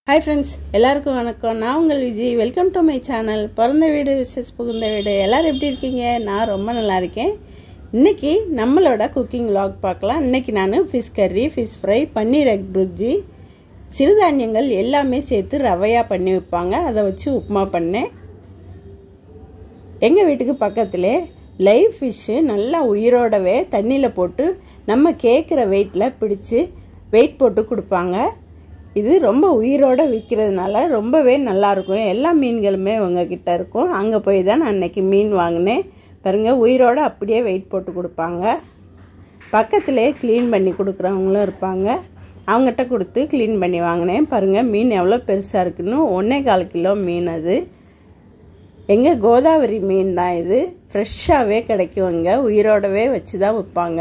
hi friends எல்லாருக்கும் வணக்கம் நான் உங்கள் Vijay welcome to my channel பிறந்த வீடு விசேஷ் புகுந்த வீடு எல்லோரும் எப்படி இருக்கீங்க நான் ரொம்ப நல்லா இருக்கேன் இன்றைக்கி நம்மளோட குக்கிங் vlog பார்க்கலாம் இன்றைக்கி நான் ஃபிஷ் கறி fish fry paneer egg bhurji சிறுதானியங்கள் எல்லாமே சேர்த்து ரவையாக பண்ணி வைப்பாங்க அதை வச்சு உப்புமா பண்ணேன் எங்கள் வீட்டுக்கு பக்கத்துலே லைவ் ஃபிஷ்ஷு நல்லா உயிரோடவே தண்ணியில் போட்டு நம்ம கேட்குற வெயிட்டில் பிடிச்சி வெயிட் போட்டு கொடுப்பாங்க இது ரொம்ப உயிரோடு விற்கிறதுனால ரொம்பவே நல்லாயிருக்கும் எல்லா மீன்களுமே உங்ககிட்ட இருக்கும் அங்கே போய் தான் நான் அன்றைக்கி மீன் வாங்கினேன் பாருங்கள் உயிரோடு அப்படியே வெயிட் போட்டு கொடுப்பாங்க பக்கத்துலேயே க்ளீன் பண்ணி கொடுக்குறவங்களும் இருப்பாங்க அவங்ககிட்ட கொடுத்து க்ளீன் பண்ணி வாங்கினேன் பாருங்கள் மீன் எவ்வளோ பெருசாக இருக்குன்னு ஒன்றே கால் கிலோ மீன் அது எங்கள் கோதாவரி மீன் தான் இது ஃப்ரெஷ்ஷாகவே கிடைக்கும் இங்கே உயிரோடவே வச்சு தான் விற்பாங்க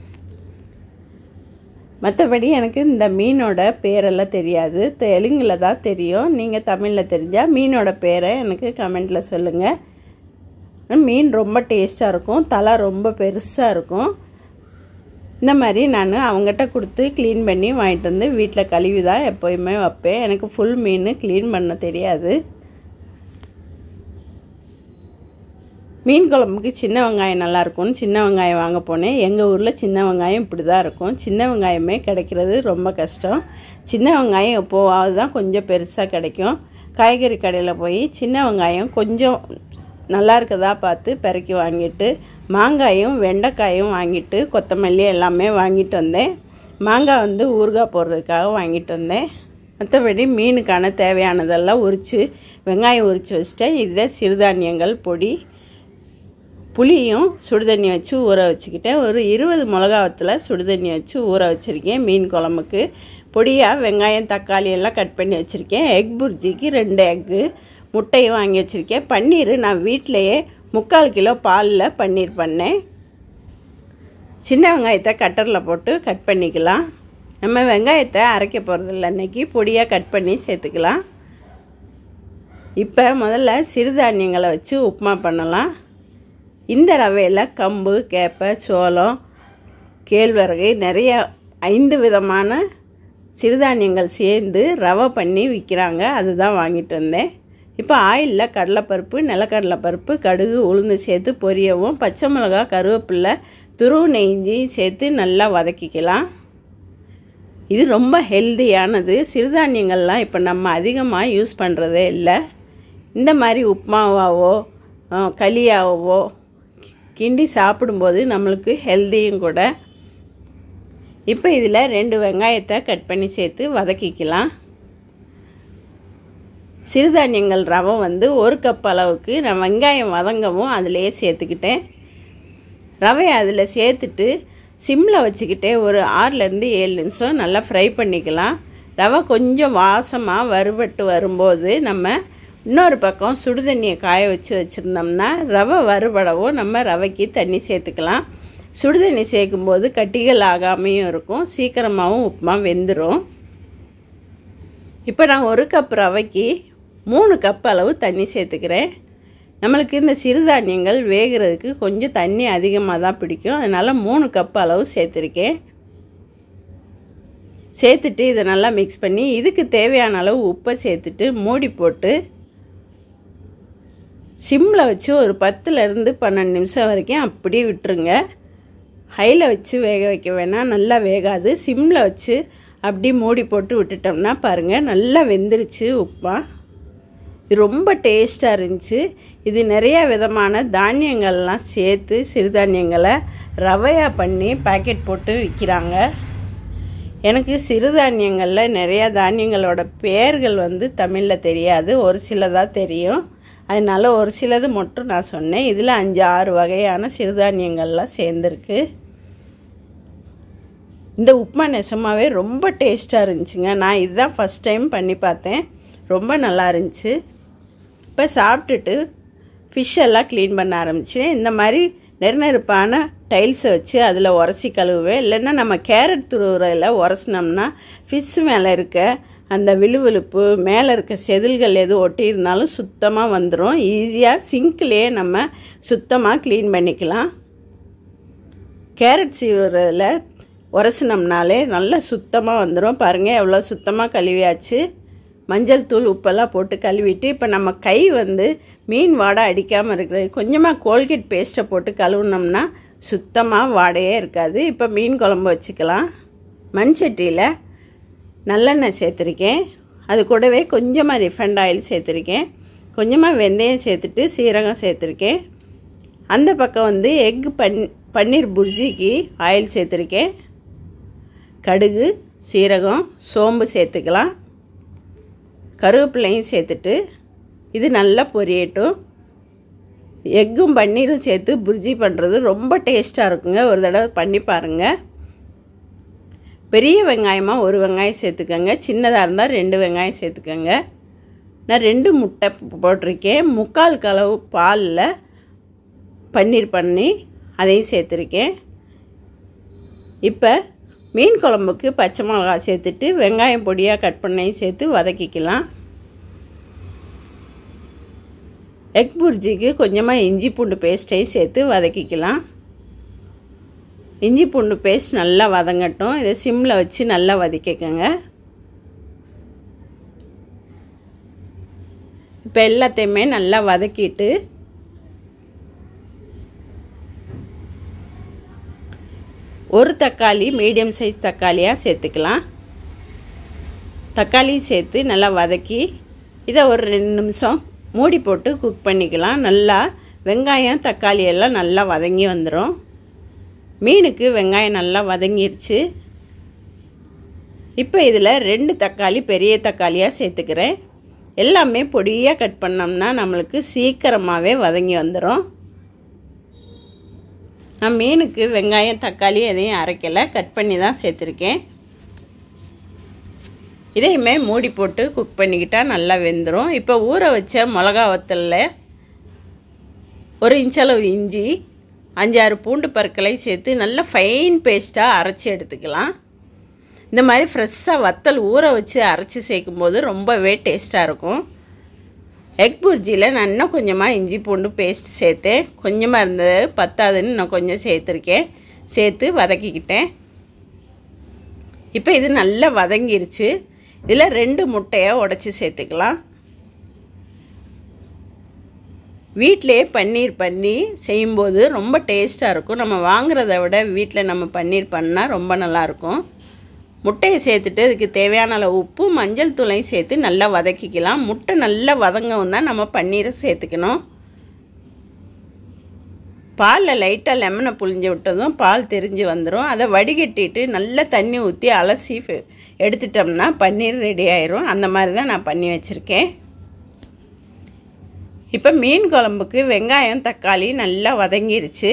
மற்றபடி எனக்கு இந்த மீனோட பேரெல்லாம் தெரியாது தெலுங்கில் தான் தெரியும் நீங்கள் தமிழில் தெரிஞ்சால் மீனோட பேரை எனக்கு கமெண்டில் சொல்லுங்கள் மீன் ரொம்ப டேஸ்ட்டாக இருக்கும் தலை ரொம்ப பெருசாக இருக்கும் இந்த மாதிரி நான் அவங்ககிட்ட கொடுத்து க்ளீன் பண்ணி வாங்கிட்டு வந்து வீட்டில் கழுவி தான் எப்போயுமே வைப்பேன் எனக்கு ஃபுல் மீன் க்ளீன் பண்ண தெரியாது மீன் குழம்புக்கு சின்ன வெங்காயம் நல்லாயிருக்கும்னு சின்ன வெங்காயம் வாங்க போனேன் எங்கள் ஊரில் சின்ன வெங்காயம் இப்படி தான் இருக்கும் சின்ன வெங்காயமே கிடைக்கிறது ரொம்ப கஷ்டம் சின்ன வெங்காயம் எப்போவாவது தான் கொஞ்சம் பெருசாக கிடைக்கும் காய்கறி கடையில் போய் சின்ன வெங்காயம் கொஞ்சம் நல்லா இருக்கதா பார்த்து பிறக்கி வாங்கிட்டு மாங்காயும் வெண்டைக்காயும் வாங்கிட்டு கொத்தமல்லி எல்லாமே வாங்கிட்டு வந்தேன் மாங்காய் வந்து ஊறுகாய் போடுறதுக்காக வாங்கிட்டு வந்தேன் மற்றபடி மீனுக்கான தேவையானதெல்லாம் உரித்து வெங்காயம் உரித்து வச்சிட்டேன் இதுதான் சிறுதானியங்கள் பொடி புளியும் சுடுதண்ணி வச்சு ஊற வச்சுக்கிட்டேன் ஒரு இருபது மிளகாவத்தில் சுடுதண்ணி வச்சு ஊற வச்சுருக்கேன் மீன் குழம்புக்கு பொடியாக வெங்காயம் தக்காளி எல்லாம் கட் பண்ணி வச்சுருக்கேன் எக் புர்ஜிக்கு ரெண்டு எக்கு முட்டையும் வாங்கி வச்சுருக்கேன் பன்னீர் நான் வீட்டிலையே முக்கால் கிலோ பாலில் பன்னீர் பண்ணேன் சின்ன வெங்காயத்தை கட்டரில் போட்டு கட் பண்ணிக்கலாம் நம்ம வெங்காயத்தை அரைக்க போகிறதில்ல அன்றைக்கி பொடியாக கட் பண்ணி சேர்த்துக்கலாம் இப்போ முதல்ல சிறுதானியங்களை வச்சு உப்புமா பண்ணலாம் இந்த ரவையில் கம்பு கேப்பை சோளம் கேழ்வரகு நிறைய ஐந்து விதமான சிறுதானியங்கள் சேர்ந்து ரவை பண்ணி விற்கிறாங்க அதுதான் வாங்கிட்டு வந்தேன் இப்போ ஆயிலில் கடலைப்பருப்பு நிலக்கடலைப்பருப்பு கடுகு உளுந்து சேர்த்து பொரியவும் பச்சை மிளகா கருவேப்பில்லை துருவு நெய்ஞ்சி சேர்த்து நல்லா வதக்கிக்கலாம் இது ரொம்ப ஹெல்தியானது சிறுதானியங்கள்லாம் இப்போ நம்ம அதிகமாக யூஸ் பண்ணுறதே இல்லை இந்த மாதிரி உப்மாவாவோ களியாவோ கிண்டி சாப்பிடும்போது நம்மளுக்கு ஹெல்த்தியும் கூட இப்போ இதில் ரெண்டு வெங்காயத்தை கட் பண்ணி சேர்த்து வதக்கிக்கலாம் சிறுதானியங்கள் ரவை வந்து ஒரு கப் அளவுக்கு நான் வெங்காயம் வதங்கவும் அதிலேயே சேர்த்துக்கிட்டேன் ரவையை அதில் சேர்த்துட்டு சிம்மில் வச்சுக்கிட்டே ஒரு ஆறுலேருந்து ஏழு நிமிஷம் நல்லா ஃப்ரை பண்ணிக்கலாம் ரவை கொஞ்சம் வாசமாக வறுபட்டு வரும்போது நம்ம இன்னொரு பக்கம் சுடுதண்ணியை காய வச்சு வச்சுருந்தோம்னா ரவை வறுபடவும் நம்ம ரவைக்கு தண்ணி சேர்த்துக்கலாம் சுடுதண்ணி சேர்க்கும்போது கட்டிகள் ஆகாமையும் இருக்கும் சீக்கிரமாகவும் உப்புமா வெந்துடும் இப்போ நான் ஒரு கப் ரவைக்கு மூணு கப் அளவு தண்ணி சேர்த்துக்கிறேன் நம்மளுக்கு இந்த சிறுதானியங்கள் வேகிறதுக்கு கொஞ்சம் தண்ணி அதிகமாக தான் பிடிக்கும் அதனால் மூணு கப் அளவு சேர்த்துருக்கேன் சேர்த்துட்டு இதை நல்லா மிக்ஸ் பண்ணி இதுக்கு தேவையான அளவு உப்பை சேர்த்துட்டு மூடி போட்டு சிம்மில் வச்சு ஒரு பத்துலேருந்து பன்னெண்டு நிமிஷம் வரைக்கும் அப்படியே விட்டுருங்க ஹையில் வச்சு வேக வைக்க வேணாம் நல்லா வேகாது சிம்மில் வச்சு அப்படி மூடி போட்டு விட்டுட்டோம்னா பாருங்கள் நல்லா வெந்துருச்சு உப்புமா இது ரொம்ப டேஸ்ட்டாக இருந்துச்சு இது நிறைய விதமான தானியங்கள்லாம் சேர்த்து சிறுதானியங்களை ரவையாக பண்ணி பேக்கெட் போட்டு விற்கிறாங்க எனக்கு சிறுதானியங்களில் நிறையா தானியங்களோட பெயர்கள் வந்து தமிழில் தெரியாது ஒரு சிலதாக தெரியும் அதனால் ஒரு சிலது மட்டும் நான் சொன்னேன் இதில் அஞ்சு ஆறு வகையான சிறுதானியங்கள்லாம் சேர்ந்துருக்கு இந்த உப்புமா நெசமாகவே ரொம்ப டேஸ்ட்டாக இருந்துச்சுங்க நான் இதுதான் ஃபஸ்ட் டைம் பண்ணி பார்த்தேன் ரொம்ப நல்லா இருந்துச்சு இப்போ சாப்பிட்டுட்டு ஃபிஷ் எல்லாம் க்ளீன் பண்ண ஆரம்பிச்சிட்டேன் இந்த மாதிரி நெருநெருப்பான டைல்ஸை வச்சு அதில் உரசி கழுவுவேன் இல்லைன்னா நம்ம கேரட் துருவுறையில் உரசினோம்னா ஃபிஷ் மேலே இருக்க அந்த விழுவிழுப்பு மேலே இருக்க செதில்கள் எதுவும் ஒட்டி இருந்தாலும் சுத்தமாக வந்துடும் ஈஸியாக சிங்க்லேயே நம்ம சுத்தமாக க்ளீன் பண்ணிக்கலாம் கேரட் சீவுறதில் உரசினோம்னாலே நல்லா சுத்தமாக வந்துடும் பாருங்கள் எவ்வளோ சுத்தமாக கழுவியாச்சு மஞ்சள் தூள் உப்பெல்லாம் போட்டு கழுவிட்டு இப்போ நம்ம கை வந்து மீன் வாடை அடிக்காமல் இருக்கிறது கொஞ்சமாக கோல்கேட் பேஸ்ட்டை போட்டு கழுவுனோம்னா சுத்தமாக வாடையே இருக்காது இப்போ மீன் குழம்பு வச்சுக்கலாம் மண் சட்டியில் நல்லெண்ணெய் சேர்த்துருக்கேன் அது கூடவே கொஞ்சமாக ரிஃபைண்ட் ஆயில் சேர்த்துருக்கேன் கொஞ்சமாக வெந்தயம் சேர்த்துட்டு சீரகம் சேர்த்துருக்கேன் அந்த பக்கம் வந்து எக் பன் பன்னீர் புர்ஜிக்கு ஆயில் சேர்த்துருக்கேன் கடுகு சீரகம் சோம்பு சேர்த்துக்கலாம் கருவேப்பிலையும் சேர்த்துட்டு இது நல்லா பொரியட்டும் எக்கும் பன்னீரும் சேர்த்து புர்ஜி பண்ணுறது ரொம்ப டேஸ்ட்டாக இருக்குங்க ஒரு தடவை பண்ணி பாருங்கள் பெரிய வெங்காயமாக ஒரு வெங்காயம் சேர்த்துக்கோங்க சின்னதாக இருந்தால் ரெண்டு வெங்காயம் சேர்த்துக்கோங்க நான் ரெண்டு முட்டை போட்டிருக்கேன் முக்கால் கலவு பாலில் பன்னீர் பண்ணி அதையும் சேர்த்துருக்கேன் இப்போ மீன் குழம்புக்கு பச்சை மிளகா சேர்த்துட்டு வெங்காயம் பொடியாக கட் பண்ணையும் சேர்த்து வதக்கிக்கலாம் எக் புர்ஜிக்கு கொஞ்சமாக இஞ்சி பூண்டு பேஸ்ட்டையும் சேர்த்து வதக்கிக்கலாம் இஞ்சி பூண்டு பேஸ்ட் நல்லா வதங்கட்டும் இதை சிம்மில் வச்சு நல்லா வதக்கிக்கோங்க இப்போ எல்லாத்தையுமே நல்லா வதக்கிட்டு ஒரு தக்காளி மீடியம் சைஸ் தக்காளியாக சேர்த்துக்கலாம் தக்காளி சேர்த்து நல்லா வதக்கி இதை ஒரு ரெண்டு நிமிஷம் மூடி போட்டு குக் பண்ணிக்கலாம் நல்லா வெங்காயம் தக்காளி எல்லாம் நல்லா வதங்கி வந்துடும் மீனுக்கு வெங்காயம் நல்லா வதங்கிருச்சு இப்போ இதில் ரெண்டு தக்காளி பெரிய தக்காளியாக சேர்த்துக்கிறேன் எல்லாமே பொடியாக கட் பண்ணோம்னா நம்மளுக்கு சீக்கிரமாகவே வதங்கி வந்துடும் நான் மீனுக்கு வெங்காயம் தக்காளி எதையும் அரைக்கலை கட் பண்ணி தான் சேர்த்துருக்கேன் இதையுமே மூடி போட்டு குக் பண்ணிக்கிட்டால் நல்லா வெந்துடும் இப்போ ஊற வச்ச மிளகா வத்தலில் ஒரு இன்ச்சளவு இஞ்சி அஞ்சாறு பூண்டு பற்களை சேர்த்து நல்லா ஃபைன் பேஸ்ட்டாக அரைச்சி எடுத்துக்கலாம் இந்த மாதிரி ஃப்ரெஷ்ஷாக வத்தல் ஊற வச்சு அரைச்சி சேர்க்கும்போது ரொம்பவே டேஸ்ட்டாக இருக்கும் எக் புர்ஜியில் நான் இன்னும் கொஞ்சமாக இஞ்சி பூண்டு பேஸ்ட் சேர்த்தேன் கொஞ்சமாக இருந்தது பத்தாதுன்னு நான் கொஞ்சம் சேர்த்துருக்கேன் சேர்த்து வதக்கிக்கிட்டேன் இப்போ இது நல்லா வதங்கிருச்சு இதில் ரெண்டு முட்டையை உடச்சி சேர்த்துக்கலாம் வீட்டிலே பன்னீர் பண்ணி செய்யும்போது ரொம்ப டேஸ்ட்டாக இருக்கும் நம்ம வாங்குறத விட வீட்டில் நம்ம பன்னீர் பண்ணால் ரொம்ப நல்லாயிருக்கும் முட்டையை சேர்த்துட்டு அதுக்கு தேவையான அளவு உப்பு மஞ்சள் தூளையும் சேர்த்து நல்லா வதக்கிக்கலாம் முட்டை நல்லா வதங்கவும் தான் நம்ம பன்னீரை சேர்த்துக்கணும் பாலில் லைட்டாக லெமனை புழிஞ்சு விட்டதும் பால் தெரிஞ்சு வந்துடும் அதை வடிகட்டிட்டு நல்லா தண்ணி ஊற்றி அலசி எடுத்துட்டோம்னா பன்னீர் ரெடி ஆயிரும் அந்த மாதிரி தான் நான் பண்ணி வச்சுருக்கேன் இப்போ மீன் குழம்புக்கு வெங்காயம் தக்காளி நல்லா வதங்கிருச்சு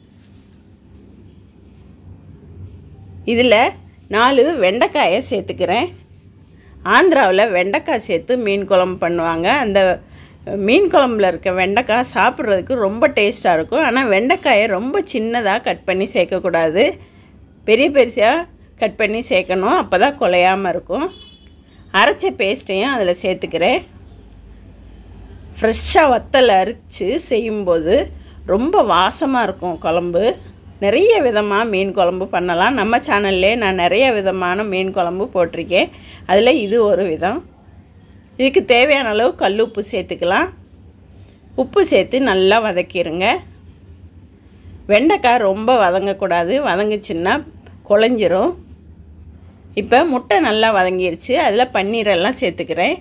இதில் நாலு வெண்டைக்காயை சேர்த்துக்கிறேன் ஆந்திராவில் வெண்டைக்காய் சேர்த்து மீன் குழம்பு பண்ணுவாங்க அந்த மீன் குழம்புல இருக்க வெண்டைக்காய் சாப்பிட்றதுக்கு ரொம்ப டேஸ்ட்டாக இருக்கும் ஆனால் வெண்டைக்காயை ரொம்ப சின்னதாக கட் பண்ணி சேர்க்கக்கூடாது பெரிய பெருசாக கட் பண்ணி சேர்க்கணும் அப்போ தான் குலையாமல் இருக்கும் அரைச்ச பேஸ்ட்டையும் அதில் சேர்த்துக்கிறேன் ஃப்ரெஷ்ஷாக வத்தல் அரித்து செய்யும்போது ரொம்ப வாசமாக இருக்கும் குழம்பு நிறைய விதமாக மீன் குழம்பு பண்ணலாம் நம்ம சேனல்லே நான் நிறைய விதமான மீன் குழம்பு போட்டிருக்கேன் அதில் இது ஒரு விதம் இதுக்கு தேவையான அளவு கல் உப்பு சேர்த்துக்கலாம் உப்பு சேர்த்து நல்லா வதக்கிடுங்க வெண்டைக்காய் ரொம்ப வதங்கக்கூடாது வதங்குச்சுன்னா குழஞ்சிரும் இப்போ முட்டை நல்லா வதங்கிருச்சு அதில் பன்னீரெல்லாம் சேர்த்துக்கிறேன்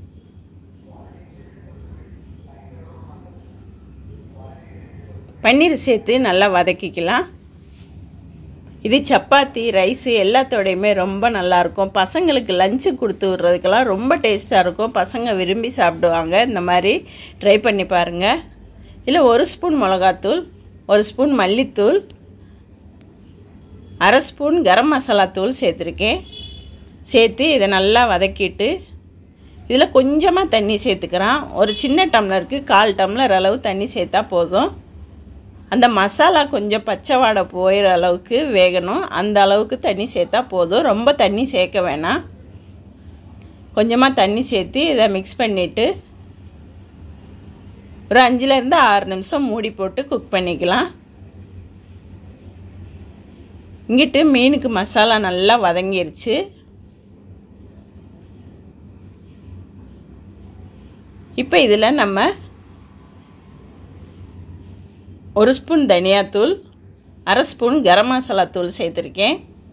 பன்னீர் சேர்த்து நல்லா வதக்கிக்கலாம் இது சப்பாத்தி ரைஸு எல்லாத்தோடையுமே ரொம்ப நல்லாயிருக்கும் பசங்களுக்கு லஞ்சு கொடுத்து விட்றதுக்கெல்லாம் ரொம்ப டேஸ்ட்டாக இருக்கும் பசங்க விரும்பி சாப்பிடுவாங்க இந்த மாதிரி ட்ரை பண்ணி பாருங்கள் இதில் ஒரு ஸ்பூன் மிளகாத்தூள் ஒரு ஸ்பூன் மல்லித்தூள் அரை ஸ்பூன் கரம் மசாலா தூள் சேர்த்துருக்கேன் சேர்த்து இதை நல்லா வதக்கிட்டு இதில் கொஞ்சமாக தண்ணி சேர்த்துக்கிறான் ஒரு சின்ன டம்ளருக்கு கால் டம்ளர் அளவு தண்ணி சேர்த்தா போதும் அந்த மசாலா கொஞ்சம் பச்சை வாடை போயிற அளவுக்கு வேகணும் அந்த அளவுக்கு தண்ணி சேர்த்தா போதும் ரொம்ப தண்ணி சேர்க்க வேணாம் கொஞ்சமாக தண்ணி சேர்த்து இதை மிக்ஸ் பண்ணிவிட்டு ஒரு அஞ்சுலேருந்து ஆறு நிமிஷம் மூடி போட்டு குக் பண்ணிக்கலாம் இங்கிட்டு மீனுக்கு மசாலா நல்லா வதங்கிருச்சு இப்போ இதில் நம்ம ஒரு ஸ்பூன் தனியாத்தூள் அரை ஸ்பூன் கரம் மசாலா தூள் சேர்த்துருக்கேன்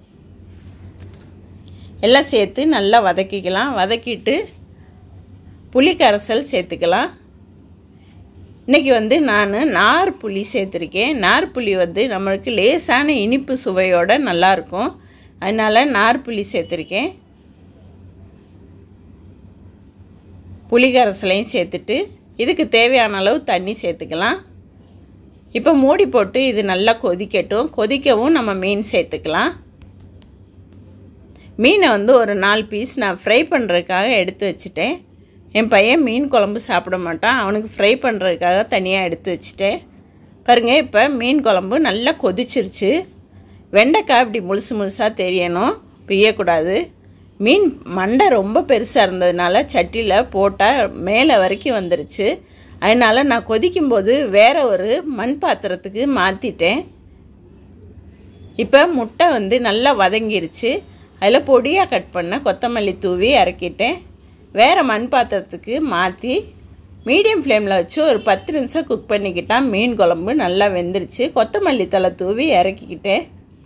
எல்லாம் சேர்த்து நல்லா வதக்கிக்கலாம் வதக்கிட்டு புளி கரைசல் சேர்த்துக்கலாம் இன்றைக்கி வந்து நான் நார் புளி சேர்த்துருக்கேன் நார் புளி வந்து நம்மளுக்கு லேசான இனிப்பு சுவையோடு நல்லாயிருக்கும் அதனால் நார் புளி சேர்த்துருக்கேன் புளி கரைசலையும் சேர்த்துட்டு இதுக்கு தேவையான அளவு தண்ணி சேர்த்துக்கலாம் இப்போ மூடி போட்டு இது நல்லா கொதிக்கட்டும் கொதிக்கவும் நம்ம மீன் சேர்த்துக்கலாம் மீனை வந்து ஒரு நாலு பீஸ் நான் ஃப்ரை பண்ணுறதுக்காக எடுத்து வச்சுட்டேன் என் பையன் மீன் குழம்பு சாப்பிட மாட்டான் அவனுக்கு ஃப்ரை பண்ணுறதுக்காக தனியாக எடுத்து வச்சுட்டேன் பாருங்கள் இப்போ மீன் குழம்பு நல்லா கொதிச்சிருச்சு வெண்டைக்காய் இப்படி முழுசு முழுசாக தெரியணும் பிய்யக்கூடாது மீன் மண்டை ரொம்ப பெருசாக இருந்ததுனால சட்டியில் போட்டால் மேலே வரைக்கும் வந்துருச்சு அதனால் நான் கொதிக்கும்போது வேறு ஒரு மண் பாத்திரத்துக்கு மாற்றிட்டேன் இப்போ முட்டை வந்து நல்லா வதங்கிருச்சு அதில் பொடியாக கட் பண்ண கொத்தமல்லி தூவி இறக்கிட்டேன் வேறு மண் பாத்திரத்துக்கு மாற்றி மீடியம் ஃப்ளேமில் வச்சு ஒரு பத்து நிமிஷம் குக் பண்ணிக்கிட்டால் மீன் குழம்பு நல்லா வெந்துருச்சு கொத்தமல்லி தலை தூவி இறக்கிக்கிட்டேன்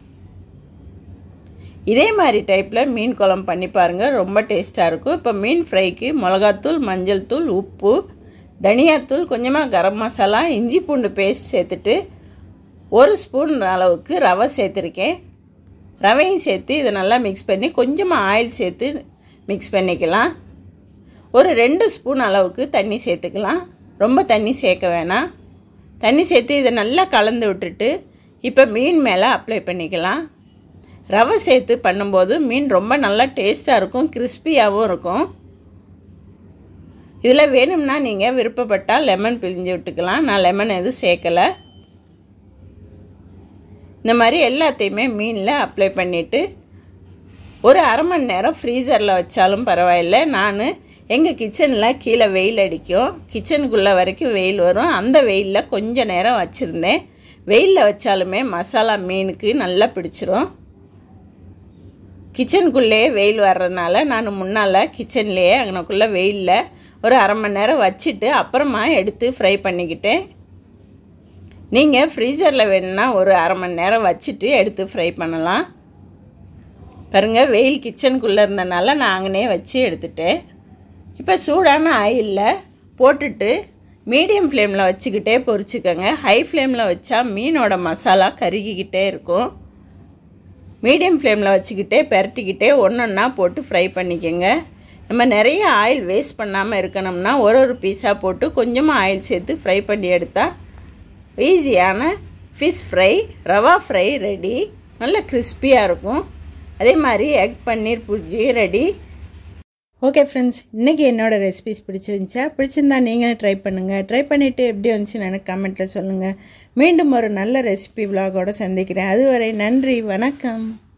இதே மாதிரி டைப்பில் மீன் குழம்பு பண்ணி பாருங்கள் ரொம்ப டேஸ்ட்டாக இருக்கும் இப்போ மீன் ஃப்ரைக்கு மிளகாத்தூள் மஞ்சள் தூள் உப்பு தனியாத்தூள் கொஞ்சமாக கரம் மசாலா இஞ்சி பூண்டு பேஸ்ட் சேர்த்துட்டு ஒரு ஸ்பூன் அளவுக்கு ரவை சேர்த்துருக்கேன் ரவையும் சேர்த்து இதை நல்லா மிக்ஸ் பண்ணி கொஞ்சமாக ஆயில் சேர்த்து மிக்ஸ் பண்ணிக்கலாம் ஒரு ரெண்டு ஸ்பூன் அளவுக்கு தண்ணி சேர்த்துக்கலாம் ரொம்ப தண்ணி சேர்க்க வேணாம் தண்ணி சேர்த்து இதை நல்லா கலந்து விட்டுட்டு இப்போ மீன் மேலே அப்ளை பண்ணிக்கலாம் ரவை சேர்த்து பண்ணும்போது மீன் ரொம்ப நல்லா டேஸ்ட்டாக இருக்கும் கிறிஸ்பியாகவும் இருக்கும் இதில் வேணும்னா நீங்கள் விருப்பப்பட்டால் லெமன் பிழிஞ்சு விட்டுக்கலாம் நான் லெமன் எதுவும் சேர்க்கலை இந்த மாதிரி எல்லாத்தையுமே மீனில் அப்ளை பண்ணிவிட்டு ஒரு அரை மணி நேரம் ஃப்ரீசரில் வச்சாலும் பரவாயில்ல நான் எங்கள் கிச்சனில் கீழே வெயில் அடிக்கும் கிச்சனுக்குள்ளே வரைக்கும் வெயில் வரும் அந்த வெயிலில் கொஞ்ச நேரம் வச்சுருந்தேன் வெயிலில் வச்சாலுமே மசாலா மீனுக்கு நல்லா பிடிச்சிரும் கிச்சனுக்குள்ளேயே வெயில் வர்றதுனால நான் முன்னால் கிச்சன்லேயே அங்கனக்குள்ளே வெயிலில் ஒரு அரை மணி நேரம் வச்சுட்டு அப்புறமா எடுத்து ஃப்ரை பண்ணிக்கிட்டேன் நீங்கள் ஃப்ரீசரில் வேணும்னா ஒரு அரை மணி நேரம் வச்சுட்டு எடுத்து ஃப்ரை பண்ணலாம் பாருங்கள் வெயில் கிச்சனுக்குள்ளே இருந்தனால நான் அங்கனே வச்சு எடுத்துட்டேன் இப்போ சூடான ஆயிலில் போட்டுட்டு மீடியம் ஃப்ளேமில் வச்சுக்கிட்டே பொரிச்சுக்கோங்க ஹை ஃப்ளேமில் வச்சா மீனோட மசாலா கருகிக்கிட்டே இருக்கும் மீடியம் ஃப்ளேமில் வச்சுக்கிட்டே பெரட்டிக்கிட்டே ஒன்று ஒன்றா போட்டு ஃப்ரை பண்ணிக்கோங்க நம்ம நிறைய ஆயில் வேஸ்ட் பண்ணாமல் இருக்கணும்னா ஒரு ஒரு பீஸாக போட்டு கொஞ்சமாக ஆயில் சேர்த்து ஃப்ரை பண்ணி எடுத்தால் ஈஸியான fish fry rava fry ready நல்ல கிறிஸ்பியாக இருக்கும் அதே மாதிரி egg paneer bhurji ready okay friends இன்றைக்கி என்னோடய ரெசிபிஸ் பிடிச்சிருந்துச்சா பிடிச்சிருந்தா நீங்களும் ட்ரை பண்ணுங்கள் ட்ரை பண்ணிவிட்டு எப்படி வந்துச்சுன்னு எனக்கு கமெண்ட்டில் சொல்லுங்கள் மீண்டும் ஒரு நல்ல ரெசிபி விலாகோடு சந்திக்கிறேன் அதுவரை நன்றி வணக்கம்